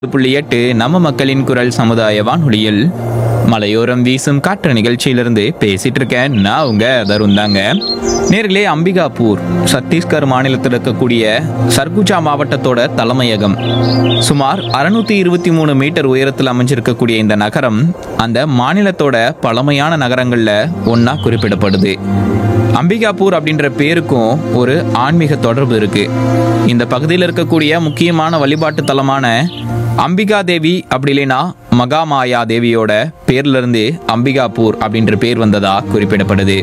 புள்ளி எட்டு நம்ம மக்களின் குரல் சமுதாய வானொலியில் மலையோரம் வீசும் காற்று நிகழ்ச்சியிலிருந்து பேசிட்டு இருக்கேன் நான் உங்க தருண் தாங்க நேர்களே அம்பிகாபூர் சத்தீஸ்கர் மாநிலத்தில் இருக்கக்கூடிய சர்குஜா மாவட்டத்தோட தலைமையகம் சுமார் அறுநூத்தி இருபத்தி மூணு மீட்டர் உயரத்தில் அமைஞ்சிருக்கக்கூடிய இந்த நகரம் அந்த மாநிலத்தோட பழமையான நகரங்கள்ல ஒண்ணா குறிப்பிடப்படுது அம்பிகாபூர் அப்படின்ற பேருக்கும் ஒரு ஆன்மீக தொடர்பு இருக்கு இந்த பகுதியில் இருக்கக்கூடிய முக்கியமான வழிபாட்டு தலமான அம்பிகா தேவி அப்படி இல்லைன்னா மகாமாயா தேவியோட பேர்ல இருந்து அம்பிகாபூர் அப்படின்ற பேர் வந்ததா குறிப்பிடப்படுது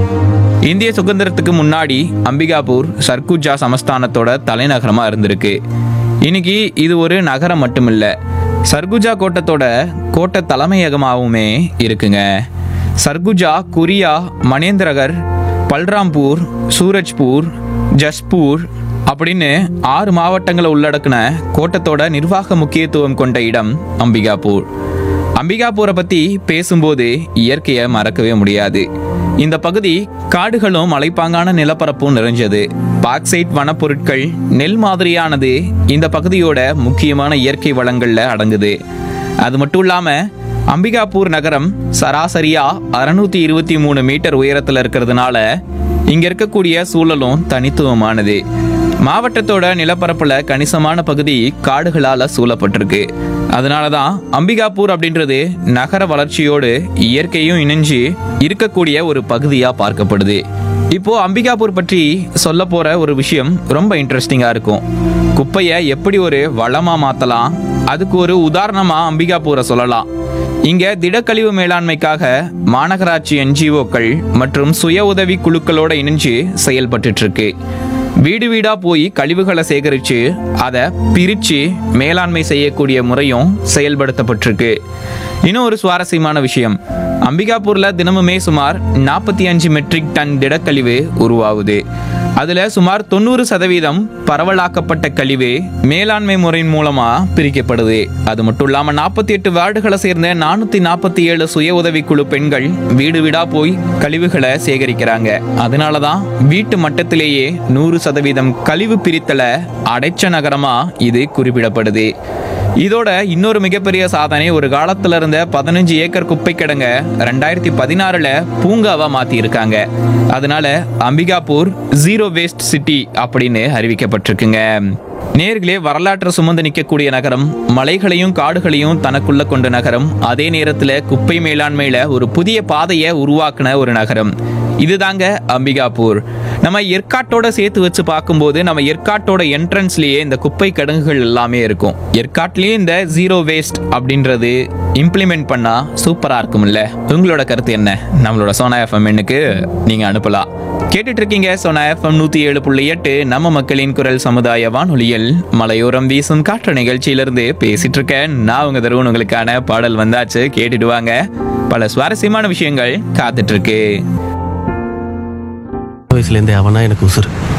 இந்திய சுதந்திரத்துக்கு முன்னாடி அம்பிகாபூர் சர்க்குஜா சமஸ்தானத்தோட தலைநகரமா இருந்திருக்கு இன்னைக்கு இது ஒரு நகரம் மட்டுமில்ல சர்குஜா கோட்டத்தோட கோட்டை தலைமையகமாகவுமே இருக்குங்க சர்குஜா குரியா மனேந்திரகர் பல்ராம்பூர் சூரஜ்பூர் ஜஸ்பூர் அப்படின்னு ஆறு மாவட்டங்களை உள்ளடக்கின கோட்டத்தோட நிர்வாக முக்கியத்துவம் கொண்ட இடம் அம்பிகாபூர் அம்பிகாபூரை பத்தி பேசும்போது இயற்கையை மறக்கவே முடியாது இந்த பகுதி காடுகளும் மலைப்பாங்கான நிலப்பரப்பும் நிறைஞ்சது பாக்சைட் வனப்பொருட்கள் நெல் மாதிரியானது இந்த பகுதியோட முக்கியமான இயற்கை வளங்கள்ல அடங்குது அது மட்டும் இல்லாம அம்பிகாபூர் நகரம் சராசரியா அறுநூத்தி இருபத்தி மூணு மீட்டர் உயரத்துல இருக்கிறதுனால இங்க இருக்கக்கூடிய சூழலும் தனித்துவமானது மாவட்டத்தோட நிலப்பரப்புல கணிசமான பகுதி காடுகளால சூழப்பட்டிருக்கு அதனால தான் அம்பிகாபூர் அப்படின்றது நகர வளர்ச்சியோடு இயற்கையும் இணைஞ்சு இருக்கக்கூடிய ஒரு பகுதியா பார்க்கப்படுது இப்போ அம்பிகாபூர் பற்றி சொல்ல போற ஒரு விஷயம் ரொம்ப இன்ட்ரெஸ்டிங்கா இருக்கும் குப்பையை எப்படி ஒரு வளமா மாத்தலாம் அதுக்கு ஒரு உதாரணமா அம்பிகாபூரை சொல்லலாம் இங்க திடக்கழிவு மேலாண்மைக்காக மாநகராட்சி என்ஜிஓக்கள் மற்றும் சுய உதவி குழுக்களோட இணைஞ்சு செயல்பட்டுட்டு இருக்கு வீடு வீடா போய் கழிவுகளை சேகரிச்சு அதை பிரிச்சு மேலாண்மை செய்யக்கூடிய முறையும் செயல்படுத்தப்பட்டிருக்கு இன்னும் ஒரு சுவாரஸ்யமான விஷயம் அம்பிகாபூர்ல தினமுமே சுமார் நாற்பத்தி அஞ்சு மெட்ரிக் டன் திடக்கழிவு உருவாகுது அதுல சுமார் தொண்ணூறு சதவீதம் பரவலாக்கப்பட்ட கழிவு மேலாண்மை முறையின் மூலமா பிரிக்கப்படுது அது மட்டும் இல்லாம நாற்பத்தி எட்டு வார்டுகளை சேர்ந்த நானூத்தி நாற்பத்தி ஏழு சுய உதவிக்குழு பெண்கள் வீடு வீடா போய் கழிவுகளை சேகரிக்கிறாங்க அதனாலதான் வீட்டு மட்டத்திலேயே நூறு சதவீதம் கழிவு பிரித்தல அடைச்ச நகரமா இது குறிப்பிடப்படுது இதோட இன்னொரு மிகப்பெரிய சாதனை ஒரு காலத்துல இருந்த பதினஞ்சு ஏக்கர் குப்பை கிடங்க ரெண்டாயிரத்தி பதினாறுல பூங்காவா மாத்தி இருக்காங்க அதனால அம்பிகாபூர் ஜீரோ வேஸ்ட் சிட்டி அப்படின்னு அறிவிக்கப்பட்டிருக்குங்க நேர்களே வரலாற்றை சுமந்து நிற்கக்கூடிய நகரம் மலைகளையும் காடுகளையும் தனக்குள்ள கொண்ட நகரம் அதே நேரத்துல குப்பை மேலாண்மையில ஒரு புதிய பாதையை உருவாக்குன ஒரு நகரம் இதுதாங்க அம்பிகாபூர் நம்ம ஏற்காட்டோட சேர்த்து வச்சு பார்க்கும்போது நம்ம ஏற்காட்டோட என்ட்ரன்ஸ்லயே இந்த குப்பை கிடங்குகள் எல்லாமே இருக்கும் ஏற்காட்லயே இந்த ஜீரோ வேஸ்ட் அப்படின்றது இம்ப்ளிமெண்ட் பண்ணா சூப்பரா இருக்கும்ல உங்களோட கருத்து என்ன நம்மளோட சோனா எஃப்எம் எண்ணுக்கு நீங்க அனுப்பலாம் கேட்டுட்டு இருக்கீங்க சோனா எஃப்எம் நூத்தி ஏழு புள்ளி எட்டு நம்ம மக்களின் குரல் சமுதாய வானொலியில் மலையோரம் வீசும் காற்று நிகழ்ச்சியிலிருந்து பேசிட்டு இருக்கேன் நான் உங்க தருவன் உங்களுக்கான பாடல் வந்தாச்சு கேட்டுட்டு வாங்க பல சுவாரஸ்யமான விஷயங்கள் காத்துட்டு இருக்கு வயசுலேருந்தே அவனா எனக்கு உசுறு